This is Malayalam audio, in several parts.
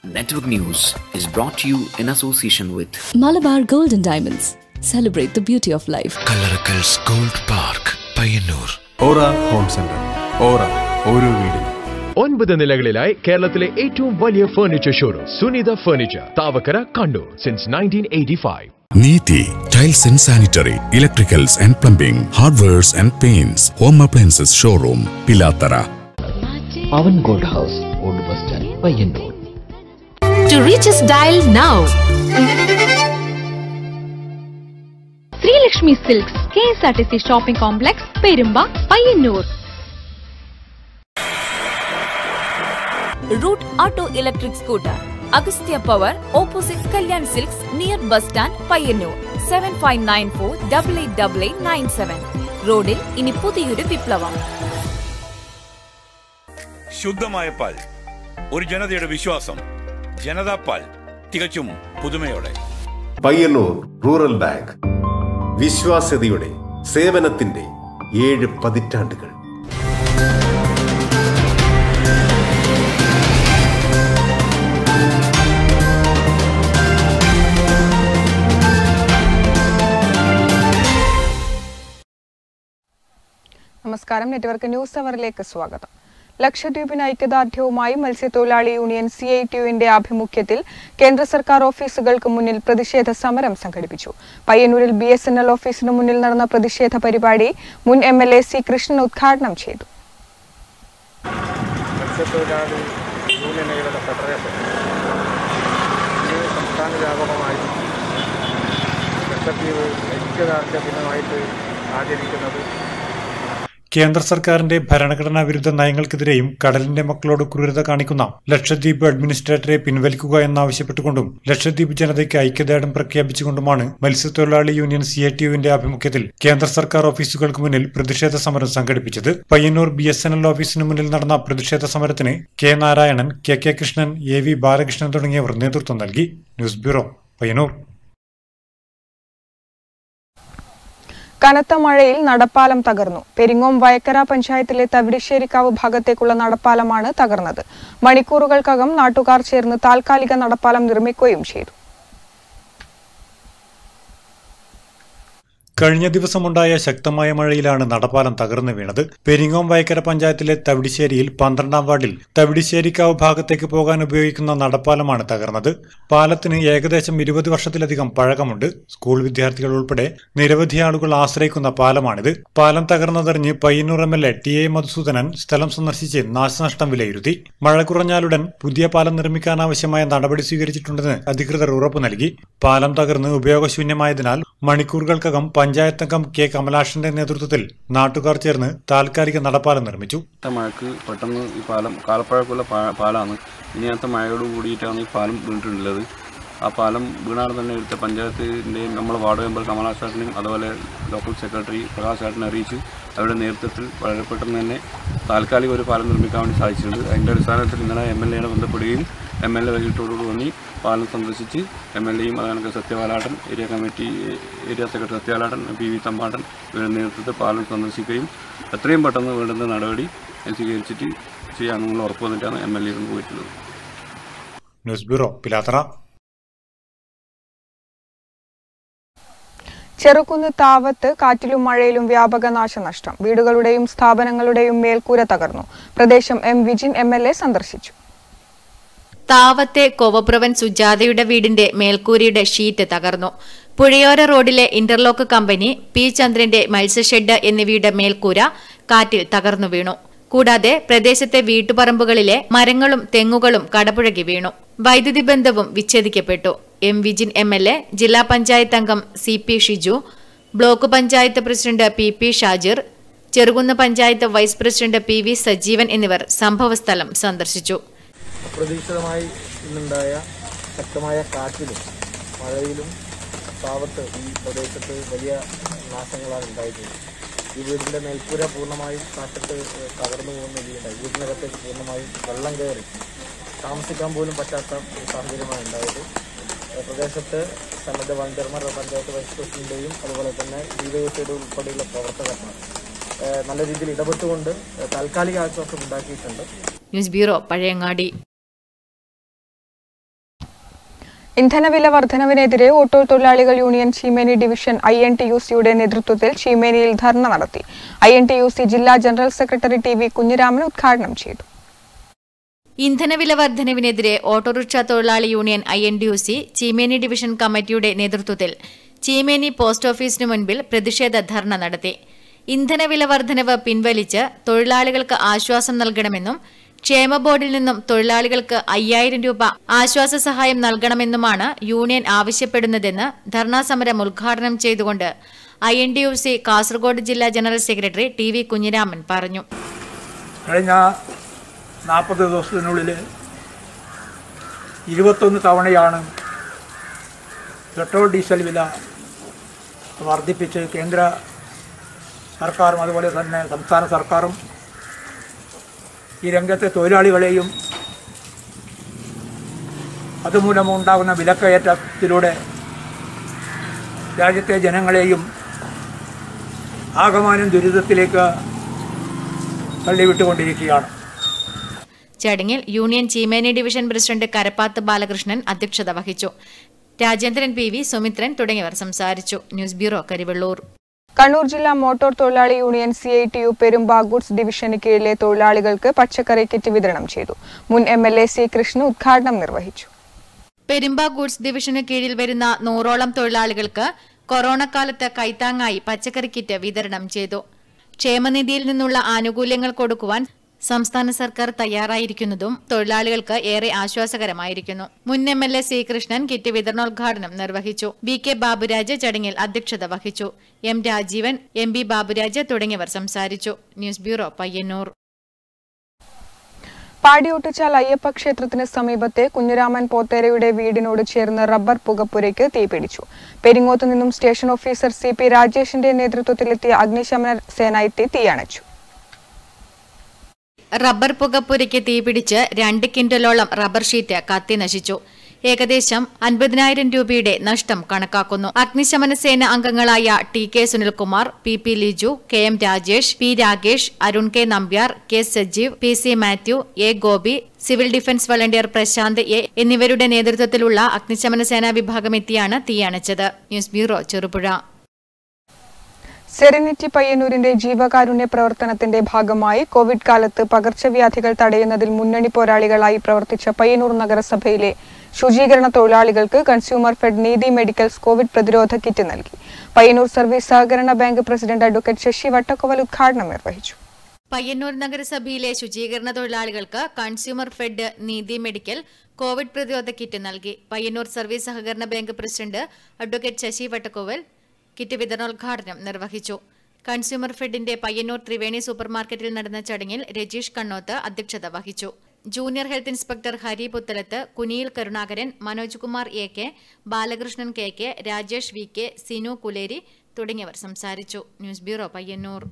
Network News is brought to you in association with Malabar golden diamonds celebrate the beauty of life Kallarakkals gold park Payyanur aura home centre aura ഓരോ വീടും ഒൻപത് നിലകളിലായി കേരളത്തിലെ ഏറ്റവും വലിയ furniture showroom Sunitha furniture Thavakkara Kannur since nineteen eighty five Neethi tiles and sanitary electricals and plumbing hardwares and paints home appliances showroom Pilathara Pavan gold house old bus stand Payyanur To reach us, dial now. Sreelakshmi silks K S R T C shopping complex Perumba Payyanur Root Auto Electric Scooter. Agastya Power, opposite Kalyan Silks, near bus stand, Payyanur seven five nine four double eight double eight nine seven റോഡിൽ ഇനി പുതിയൊരു വിപ്ലവം ശുദ്ധമായ പാൽ ഒരു ജനതയുടെ വിശ്വാസം ജനതാ പാൽ തികച്ചും പുതുമയോടെ പയ്യന്നൂർ റൂറൽ ബാങ്ക് വിശ്വാസ്യതയുടെ സേവനത്തിന്റെ ഏഴ് പതിറ്റാണ്ടുകൾ നമസ്കാരം നെറ്റ്വർക്ക് ന്യൂസ് അവറിലേക്ക് സ്വാഗതം ലക്ഷദ്വീപിന് ഐക്യദാർഢ്യവുമായി മത്സ്യത്തൊഴിലാളി യൂണിയൻ സി ഐ ടിയുവിന്റെ ആഭിമുഖ്യത്തിൽ കേന്ദ്ര സർക്കാർ ഓഫീസുകൾക്ക് മുന്നിൽ പ്രതിഷേധ സമരം സംഘടിപ്പിച്ചു പയ്യന്നൂരിൽ ബി എസ് എൻ എൽ ഓഫീസിന് മുന്നിൽ നടന്ന പ്രതിഷേധ പരിപാടി മുൻ M L A C Krishnan ഉദ്ഘാടനം ചെയ്തു മത്സ്യത്തൊഴിലാളി യൂണിയനുകളുടെ ഫെഡറേഷൻ ഇത് സംസ്ഥാന വ്യാപകമായി ലക്ഷദ്വീപ് ഐക്യദാർഢ്യ ദിനമായിട്ട് ആചരിക്കുന്നത് കേന്ദ്ര സർക്കാരിന്റെ ഭരണഘടനാ വിരുദ്ധ നയങ്ങൾക്കെതിരെയും കടലിന്റെ മക്കളോട് ക്രൂരത കാണിക്കുന്ന ലക്ഷദ്വീപ് അഡ്മിനിസ്ട്രേറ്ററെ പിൻവലിക്കുക എന്നാവശ്യപ്പെട്ടുകൊണ്ടും ലക്ഷദ്വീപ് ജനതയ്ക്ക് ഐക്യദാർഢ്യം പ്രഖ്യാപിച്ചുകൊണ്ടുമാണ് മത്സ്യത്തൊഴിലാളി യൂണിയൻ സി ഐ ടി യുവിന്റെ ആഭിമുഖ്യത്തിൽ കേന്ദ്ര സർക്കാർ ഓഫീസുകൾക്ക് മുന്നിൽ പ്രതിഷേധ സമരം സംഘടിപ്പിച്ചത് Payyanur B S N L ഓഫീസിന് മുന്നിൽ നടന്ന പ്രതിഷേധ സമരത്തിന് K Narayanan K K Krishnan A V Balakrishnan തുടങ്ങിയവർ നേതൃത്വം നൽകി ന്യൂസ് ബ്യൂറോ പയ്യന്നൂർ കനത്ത മഴയിൽ നടപ്പാലം തകർന്നു പെരിങ്ങോം വയക്കര പഞ്ചായത്തിലെ തവിടിശ്ശേരിക്കാവ് ഭാഗത്തേക്കുള്ള നടപ്പാലമാണ് തകർന്നത് മണിക്കൂറുകൾക്കകം നാട്ടുകാർ ചേർന്ന് താൽക്കാലിക നടപ്പാലം നിർമ്മിക്കുകയും ചെയ്തു കഴിഞ്ഞ ദിവസമുണ്ടായ ശക്തമായ മഴയിലാണ് നടപ്പാലം തകർന്നു വീണത് പെരിങ്ങോം വയക്കര പഞ്ചായത്തിലെ തവിടിശ്ശേരിയിൽ പന്ത്രണ്ടാം വാർഡിൽ തവിടിശ്ശേരിക്കാവ് ഭാഗത്തേക്ക് പോകാൻ ഉപയോഗിക്കുന്ന നടപ്പാലമാണ് തകർന്നത് പാലത്തിന് ഏകദേശം ഇരുപത് വർഷത്തിലധികം പഴക്കമുണ്ട് സ്കൂൾ വിദ്യാർത്ഥികൾ ഉൾപ്പെടെ നിരവധി ആളുകൾ ആശ്രയിക്കുന്ന പാലമാണിത് പാലം തകർന്നതറിഞ്ഞ് Payyanur M L A T A Madhusoodanan സ്ഥലം സന്ദർശിച്ച് നാശനഷ്ടം വിലയിരുത്തി മഴ കുറഞ്ഞാലുടൻ പുതിയ പാലം നിർമ്മിക്കാനാവശ്യമായ നടപടി സ്വീകരിച്ചിട്ടുണ്ടെന്ന് അധികൃതർ ഉറപ്പു നൽകി പാലം തകർന്ന് ഉപയോഗശൂന്യമായതിനാൽ മണിക്കൂറുകൾക്കകം പഞ്ചായത്ത് അംഗം കെ കമലാഷന്റെ നേതൃത്വത്തിൽ നാട്ടുകാർ ചേർന്ന് താൽക്കാലിക നടപ്പാലം നിർമ്മിച്ചു മഴക്ക് പെട്ടെന്ന് ഈ പാലം കാലപ്പഴക്കമുള്ള പാ- പാലാണ് ഇനിയത്തെ മഴയോട് കൂടിയിട്ടാണ് ഈ പാലം വീണിട്ടുള്ളത് ആ പാലം വീണാൽ തന്നെ ഇവിടുത്തെ പഞ്ചായത്തിൻ്റെയും നമ്മൾ വാർഡ് മെമ്പർ കമലാശാട്ടിനെയും അതുപോലെ ലോക്കൽ സെക്രട്ടറി പ്രകാശ് ചേട്ടനെ അറിയിച്ച് അവരുടെ നേതൃത്വത്തിൽ വളരെ പെട്ടെന്ന് തന്നെ താൽക്കാലിക ഒരു പാലം നിർമ്മിക്കാൻ വേണ്ടി സാധിച്ചിട്ടുണ്ട് അതിൻ്റെ അടിസ്ഥാനത്തിൽ ഇന്നലെ എം എൽ എനെ ബന്ധപ്പെടുകയും എം എൽ എ വൈകിട്ടോടുകൂടി വന്നി പാലം സന്ദർശിച്ച് എം എൽ എയും അതുപോലെ Sathyavalattan area committee area secretary Sathyavalattan P V Thampattan ഇവരുടെ നേതൃത്വത്തിൽ പാലം സന്ദർശിക്കുകയും എത്രയും പെട്ടെന്ന് വേണ്ടുന്ന നടപടി സ്വീകരിച്ചിട്ട് ചെയ്യാമെന്നുള്ള ഉറപ്പ് വന്നിട്ടാണ് എം എൽ എ പോയിട്ടുള്ളത് ന്യൂസ് ബ്യൂറോ പിലാത്തറ ചെറുകുന്ന് താവത്ത് കാറ്റിലും മഴയിലും വ്യാപക നാശനഷ്ടം വീടുകളുടെയും സ്ഥാപനങ്ങളുടെയും മേൽക്കൂര തകർന്നു പ്രദേശം M Vijin M L A സന്ദർശിച്ചു താവത്തെ കോവപ്രവൻ സുജാതയുടെ വീടിന്റെ മേൽക്കൂരയുടെ ഷീറ്റ് തകർന്നു പുഴയോര റോഡിലെ ഇന്റർലോക്ക് കമ്പനി പി ചന്ദ്രന്റെ മത്സ്യഷെഡ് എന്നിവയുടെ മേൽക്കൂര കാറ്റിൽ തകർന്നു വീണു കൂടാതെ പ്രദേശത്തെ വീട്ടുപറമ്പുകളിലെ മരങ്ങളും തെങ്ങുകളും കടപുഴകി വീണു വൈദ്യുതി ബന്ധവും വിച്ഛേദിക്കപ്പെട്ടു M Vijin M L A ജില്ലാ പഞ്ചായത്ത് അംഗം C P Shiju block panchayat president P P Shajir Cherukunnu panchayat vice president P V Sajeevan എന്നിവർ സംഭവസ്ഥലം സന്ദർശിച്ചു അപ്രതീക്ഷിതമായി ഇന്നുണ്ടായ ശക്തമായ കാറ്റിലും മഴയിലും താവത്ത് ഈ പ്രദേശത്ത് വലിയ നാശങ്ങളാണ് ഉണ്ടായിട്ടുള്ളത് ഈ വീടിൻ്റെ മേൽക്കൂര പൂർണ്ണമായും കാറ്റത്ത് തകർന്നു പോകുന്ന രീതിയുണ്ടായി വീടിനകത്തേക്ക് പൂർണ്ണമായും വെള്ളം കയറി താമസിക്കാൻ പോലും പറ്റാത്ത ഒരു സാഹചര്യമാണ് ഉണ്ടായത് ഏഹ് പ്രദേശത്ത് സന്നദ്ധ വളണ്ടിയർമാർ പഞ്ചായത്ത് വൈസ് പ്രസിഡന്റിന്റെയും അതുപോലെ തന്നെ ഡിവൈഎസ്ഐയുടെ ഉൾപ്പെടെയുള്ള പ്രവർത്തകർമാർ ഏഹ് നല്ല രീതിയിൽ ഇടപെട്ടുകൊണ്ട് ഏഹ് താൽക്കാലിക ആശ്വാസം ഉണ്ടാക്കിയിട്ടുണ്ട് ന്യൂസ് ബ്യൂറോ പഴയങ്ങാടി ഇന്ധനവില വർധനവിനെതിരെ ഓട്ടോ തൊഴിലാളികൾ union Cheemeni division I N T U സിയുടെ നേതൃത്വത്തിൽ ചീമേനിയിൽ ധർണ നടത്തി I N T U C ജില്ലാ general secretary T V Kunhiraman ഉദ്ഘാടനം ചെയ്തു ഇന്ധനവില വർധനവിനെതിരെ ഓട്ടോറിക്ഷ തൊഴിലാളി union I N D U C Cheemeni division കമ്മിറ്റിയുടെ നേതൃത്വത്തിൽ ചീമേനി പോസ്റ്റ് ഓഫീസിനു മുൻപിൽ പ്രതിഷേധ ധർണ നടത്തി ഇന്ധനവില വർധനവ് പിൻവലിച്ച് തൊഴിലാളികൾക്ക് ആശ്വാസം നൽകണമെന്നും ക്ഷേമ ബോർഡിൽ നിന്നും തൊഴിലാളികൾക്ക് അയ്യായിരം രൂപ ആശ്വാസ സഹായം നൽകണമെന്നുമാണ് യൂണിയൻ ആവശ്യപ്പെടുന്നതെന്ന് ധർണാ സമരം ഉദ്ഘാടനം ചെയ്തുകൊണ്ട് I N D U C Kasaragod ജില്ലാ general secretary T V Kunhiraman പറഞ്ഞു കഴിഞ്ഞ നാൽപ്പത് ദിവസത്തിനുള്ളിൽ ഇരുപത്തൊന്ന് തവണയാണ് പെട്രോൾ ഡീസൽ വില വർദ്ധിപ്പിച്ച് കേന്ദ്ര സർക്കാരും അതുപോലെ തന്നെ സംസ്ഥാന സർക്കാരും ഈ രംഗത്തെ തൊഴിലാളികളെയും അതുമൂലമുണ്ടാകുന്ന വിലക്കയറ്റത്തിലൂടെ രാജ്യത്തെ ജനങ്ങളെയും ആകമാനം ദുരിതത്തിലേക്ക് തള്ളിവിട്ടുകൊണ്ടിരിക്കുകയാണ് ചടങ്ങിൽ union Cheemeni division president Karappath Balakrishnan അധ്യക്ഷത വഹിച്ചു രാജേന്ദ്രൻ പി വി സുമിത്രൻ തുടങ്ങിയവർ സംസാരിച്ചു ന്യൂസ് ബ്യൂറോ കരിവെള്ളൂർ കണ്ണൂർ ജില്ലാ മോട്ടോർ തൊഴിലാളി union C I T U Perumba goods ഡിവിഷന് കീഴിലെ തൊഴിലാളികൾക്ക് പച്ചക്കറി കിറ്റ് വിതരണം ചെയ്തു മുൻ M L A C Krishna ഉദ്ഘാടനം നിർവഹിച്ചു പെരുമ്പ ഗുഡ്സ് ഡിവിഷന് കീഴിൽ വരുന്ന നൂറോളം തൊഴിലാളികൾക്ക് കൊറോണ കാലത്ത് കൈത്താങ്ങായി പച്ചക്കറി കിറ്റ് വിതരണം ചെയ്തു ക്ഷേമനിധിയിൽ നിന്നുള്ള ആനുകൂല്യങ്ങൾ കൊടുക്കുവാൻ സംസ്ഥാന സർക്കാർ തയ്യാറായിരിക്കുന്നതും തൊഴിലാളികൾക്ക് ഏറെ ആശ്വാസകരമായിരിക്കുന്നു മുൻ M L A C Krishnan kit വിതരണോദ്ഘാടനം നിർവഹിച്ചു വി കെ ബാബുരാജ് ചടങ്ങിൽ അധ്യക്ഷത വഹിച്ചു M Rajeevan M B Baburaj തുടങ്ങിയവർ സംസാരിച്ചു ന്യൂസ് ബ്യൂറോ പയ്യന്നൂർ പാടിയൊട്ടിച്ചാൽ അയ്യപ്പ ക്ഷേത്രത്തിന് സമീപത്തെ കുഞ്ഞുരാമൻ പോത്തേരയുടെ വീടിനോട് ചേർന്ന് റബ്ബർ പുകപ്പുരയ്ക്ക് തീപിടിച്ചു പെരിങ്ങോത്ത് നിന്നും സ്റ്റേഷൻ ഓഫീസർ സി പി രാജേഷിന്റെ നേതൃത്വത്തിലെത്തിയ അഗ്നിശമന സേന എത്തി തീയണച്ചു റബ്ബർ പുകപ്പുരയ്ക്ക് തീപിടിച്ച് രണ്ട് കിൻഡലോളം റബ്ബർ ഷീറ്റ് കത്തി നശിച്ചു ഏകദേശം അൻപതിനായിരം രൂപയുടെ നഷ്ടം കണക്കാക്കുന്നു അഗ്നിശമന സേന അംഗങ്ങളായ T K Sunilkumar P P Liju K M Rajesh P Rakesh Arun K Nambiar K Sajeev P C Mathew A Gopi civil defence volunteer Prashanth A എന്നിവരുടെ നേതൃത്വത്തിലുള്ള അഗ്നിശമന സേനാ വിഭാഗം എത്തിയാണ് തീയണച്ചത് ന്യൂസ് ബ്യൂറോ ചെറുപുഴ സെറിനിറ്റി പയ്യന്നൂരിന്റെ ജീവകാരുണ്യ പ്രവർത്തനത്തിന്റെ ഭാഗമായി കോവിഡ് കാലത്ത് പകർച്ചവ്യാധികൾ തടയുന്നതിൽ മുന്നണി പോരാളികളായി പ്രവർത്തിച്ച പയ്യന്നൂർ നഗരസഭയിലെ ശുചീകരണ തൊഴിലാളികൾക്ക് consumer fed Neethi medicals Covid പ്രതിരോധ കിറ്റ് നൽകി പയ്യന്നൂർ സർവീസ് സഹകരണ bank president advocate Sasi Vattakkoval ഉദ്ഘാടനം നിർവഹിച്ചു പയ്യന്നൂർ നഗരസഭയിലെ ശുചീകരണ തൊഴിലാളികൾക്ക് consumer fed Neethi medical Covid പ്രതിരോധ കിറ്റ് നൽകി പയ്യന്നൂർ സർവീസ് സഹകരണ bank president advocate Sasi Vattakkoval kit വിതരണോദ്ഘാടനം നിർവഹിച്ചു കൺസ്യൂമർ ഫെഡിന്റെ പയ്യന്നൂർ ത്രിവേണി സൂപ്പർമാർക്കറ്റിൽ നടന്ന ചടങ്ങിൽ രജീഷ് കണ്ണോത്ത് അധ്യക്ഷത വഹിച്ചു junior health inspector Hari Puthalath കുനിയിൽ Karunakaran Manoj Kumar A K Balakrishnan K K Rajesh V K Sinu Kuleri തുടങ്ങിയവർ സംസാരിച്ചു ന്യൂസ് ബ്യൂറോ പയ്യന്നൂർ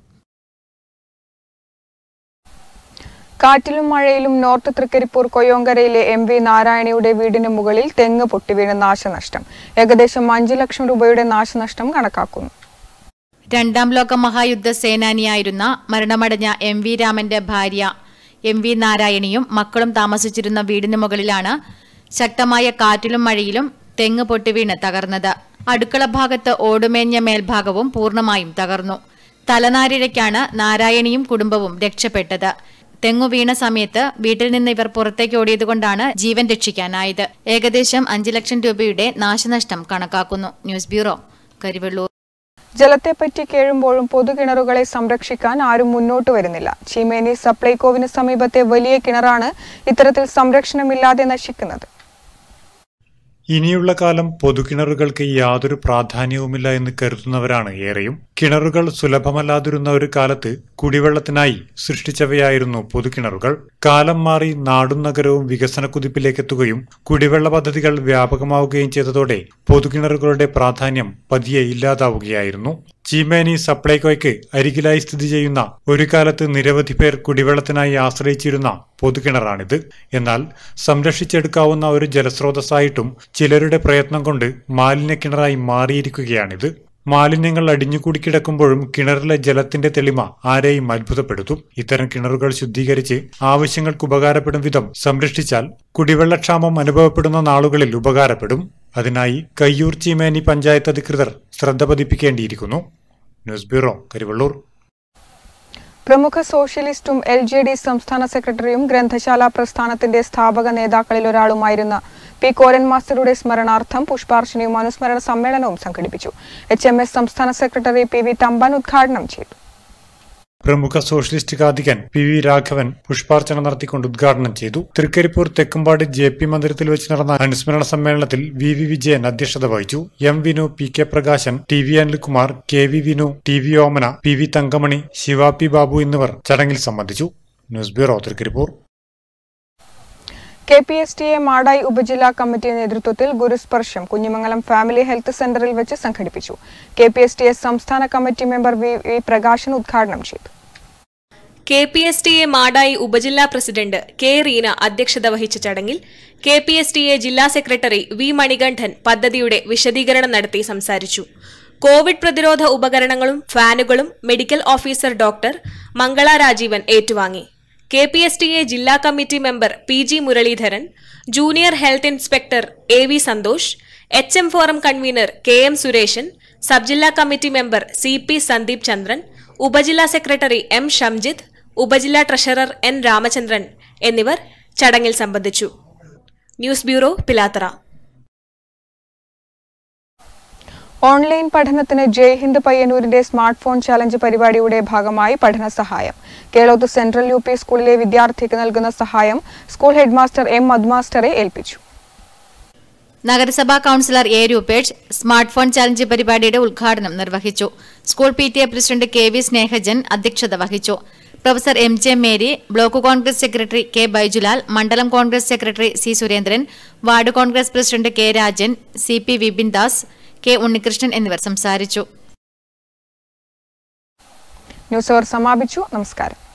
കാറ്റിലും മഴയിലും നോർത്ത് തൃക്കരിപ്പൂർ കൊയ്യോങ്കരയിലെ എം വി നാരായണയുടെ വീടിന് മുകളിൽ തെങ്ങ് പൊട്ടിവീണ് നാശനഷ്ടം ഏകദേശം അഞ്ചു ലക്ഷം രൂപയുടെ നാശനഷ്ടം കണക്കാക്കുന്നു രണ്ടാം ലോക മഹായുദ്ധ സേനാനിയായിരുന്ന മരണമടഞ്ഞ എം വി രാമന്റെ ഭാര്യ എം വി നാരായണിയും മക്കളും താമസിച്ചിരുന്ന വീടിന് മുകളിലാണ് ശക്തമായ കാറ്റിലും മഴയിലും തെങ്ങ് പൊട്ടിവീണ് തകർന്നത് അടുക്കള ഭാഗത്ത് ഓടുമേഞ്ഞ മേൽഭാഗവും പൂർണ്ണമായും തകർന്നു തലനാരിഴയ്ക്കാണ് നാരായണിയും കുടുംബവും രക്ഷപ്പെട്ടത് തെങ്ങു വീണ സമയത്ത് വീട്ടിൽ നിന്ന് ഇവർ പുറത്തേക്ക് ഓടിയതുകൊണ്ടാണ് ജീവൻ രക്ഷിക്കാനായത് ഏകദേശം അഞ്ചു ലക്ഷം രൂപയുടെ നാശനഷ്ടം കണക്കാക്കുന്നു ന്യൂസ് ബ്യൂറോ കരിവെള്ളൂർ ജലത്തെപ്പറ്റി കേഴുമ്പോഴും പൊതുകിണറുകളെ സംരക്ഷിക്കാൻ ആരും മുന്നോട്ട് വരുന്നില്ല ചീമേനി സപ്ലൈകോവിന് സമീപത്തെ വലിയ കിണറാണ് ഇത്തരത്തിൽ സംരക്ഷണമില്ലാതെ നശിക്കുന്നത് ഇനിയുള്ള കാലം പൊതുകിണറുകൾക്ക് യാതൊരു പ്രാധാന്യവുമില്ല എന്ന് കരുതുന്നവരാണ് ഏറെയും കിണറുകൾ സുലഭമല്ലാതിരുന്ന ഒരു കാലത്ത് കുടിവെള്ളത്തിനായി സൃഷ്ടിച്ചവയായിരുന്നു പൊതുകിണറുകൾ കാലം മാറി നാടും നഗരവും വികസന കുതിപ്പിലേക്കെത്തുകയും കുടിവെള്ള പദ്ധതികൾ വ്യാപകമാവുകയും ചെയ്തതോടെ പൊതുകിണറുകളുടെ പ്രാധാന്യം പതിയെ ഇല്ലാതാവുകയായിരുന്നു ചീമേനി സപ്ലൈകോയ്ക്ക് അരികിലായി സ്ഥിതി ചെയ്യുന്ന ഒരു കാലത്ത് നിരവധി പേർ കുടിവെള്ളത്തിനായി ആശ്രയിച്ചിരുന്ന പൊതുകിണറാണിത് എന്നാൽ സംരക്ഷിച്ചെടുക്കാവുന്ന ഒരു ജലസ്രോതസ്സായിട്ടും ചിലരുടെ പ്രയത്നം കൊണ്ട് മാലിന്യ കിണറായി മാറിയിരിക്കുകയാണിത് മാലിന്യങ്ങൾ അടിഞ്ഞുകൂടി കിടക്കുമ്പോഴും കിണറിലെ ജലത്തിന്റെ തെളിമ ആരെയും അത്ഭുതപ്പെടുത്തും ഇത്തരം കിണറുകൾ ശുദ്ധീകരിച്ച് ആവശ്യങ്ങൾക്ക് ഉപകാരപ്പെടും വിധം സംരക്ഷിച്ചാൽ കുടിവെള്ളക്ഷാമം അനുഭവപ്പെടുന്ന നാളുകളിൽ ഉപകാരപ്പെടും അതിനായി കയ്യൂർ ചീമേനി പഞ്ചായത്ത് അധികൃതർ ശ്രദ്ധ പതിപ്പിക്കേണ്ടിയിരിക്കുന്നു ന്യൂസ് ബ്യൂറോ കരിവള്ളൂർ പ്രമുഖ സോഷ്യലിസ്റ്റും എൽ ജെ ഡി സംസ്ഥാന സെക്രട്ടറിയും ഗ്രന്ഥശാല പ്രസ്ഥാനത്തിന്റെ സ്ഥാപക നേതാക്കളിൽ ഒരാളുമായിരുന്ന പി കോരൻ മാസ്റ്ററുടെ സ്മരണാർത്ഥം പുഷ്പാർച്ചനയും അനുസ്മരണ സമ്മേളനവും സംഘടിപ്പിച്ചു എച്ച് എം എസ് സംസ്ഥാന സെക്രട്ടറി പി വി തമ്പാൻ ഉദ്ഘാടനം ചെയ്തു പ്രമുഖ സോഷ്യലിസ്റ്റ് കാതികൻ പി വി രാഘവൻ പുഷ്പാർച്ചന നടത്തിക്കൊണ്ട് ഉദ്ഘാടനം ചെയ്തു തൃക്കരിപ്പൂർ തെക്കുംപാട് ജെ പി മന്ദിരത്തിൽ വെച്ച് നടന്ന അനുസ്മരണ സമ്മേളനത്തിൽ വി വി വിജയൻ അധ്യക്ഷത വഹിച്ചു M Vinu P K Prakashan T V Anilkumar K V Vinu T V Omana P V Thankamani Siva P Babu എന്നിവർ ചടങ്ങിൽ സംബന്ധിച്ചു news bureau Trikaripur K P S T A Madayi ഉപജില്ലാ കമ്മിറ്റി നേതൃത്വത്തിൽ ഗുരുസ്പർശം കുഞ്ഞിമംഗലം ഫാമിലി ഹെൽത്ത് സെന്ററിൽ വെച്ച് സംഘടിപ്പിച്ചു K P S T A സംസ്ഥാന committee member V V Prakashan ഉദ്ഘാടനം ചെയ്തു K P S T A Madayi ഉപജില്ലാ പ്രസിഡന്റ് കെ റീന അധ്യക്ഷത വഹിച്ച ചടങ്ങിൽ K P S T A ജില്ലാ സെക്രട്ടറി വി മണികണ്ഠൻ പദ്ധതിയുടെ വിശദീകരണം നടത്തി സംസാരിച്ചു കോവിഡ് പ്രതിരോധ ഉപകരണങ്ങളും ഫാനുകളും medical officer doctor Mangala Rajeevan ഏറ്റുവാങ്ങി K P S T A ജില്ലാ committee member P G Muraleedharan junior health inspector A V Santhosh H M forum convener K M Sureshan sub ജില്ലാ committee member C P Sandeep Chandran ഉപജില്ലാ സെക്രട്ടറി എം ഷംജിത്ത് ഉപജില്ലാ ട്രഷറർ എൻ രാമചന്ദ്രൻ എന്നിവർ ചടങ്ങിൽ സംബന്ധിച്ചു ന്യൂസ് ബ്യൂറോ പിലാത്തറ ഓൺലൈൻ പഠനത്തിന് ജയ്ഹിന്ദ് പയ്യന്നൂരിന്റെ സ്മാർട്ട് ഫോൺ ചാലഞ്ച് പരിപാടിയുടെ ഭാഗമായി പഠന സഹായം കേളോത്ത് സെൻട്രൽ യു പി സ്കൂളിലെ വിദ്യാർത്ഥിക്ക് നൽകുന്ന സഹായം സ്കൂൾ ഹെഡ്മാസ്റ്റർ എം മധുമാസ്റ്ററെ ഏൽപ്പിച്ചു നഗരസഭാ councillor A Rupesh smart phone challenge പരിപാടിയുടെ ഉദ്ഘാടനം നിർവഹിച്ചു school P T A president K V Snehajan അധ്യക്ഷത വഹിച്ചു professor M J Mary block Congress secretary K Baijulal മണ്ഡലം Congress secretary C Surendran ward Congress president K Rajan C P Vipin Das K Unnikrishnan എന്നിവർ സംസാരിച്ചു ന്യൂസ് അവർ സമാപിച്ചു നമസ്കാരം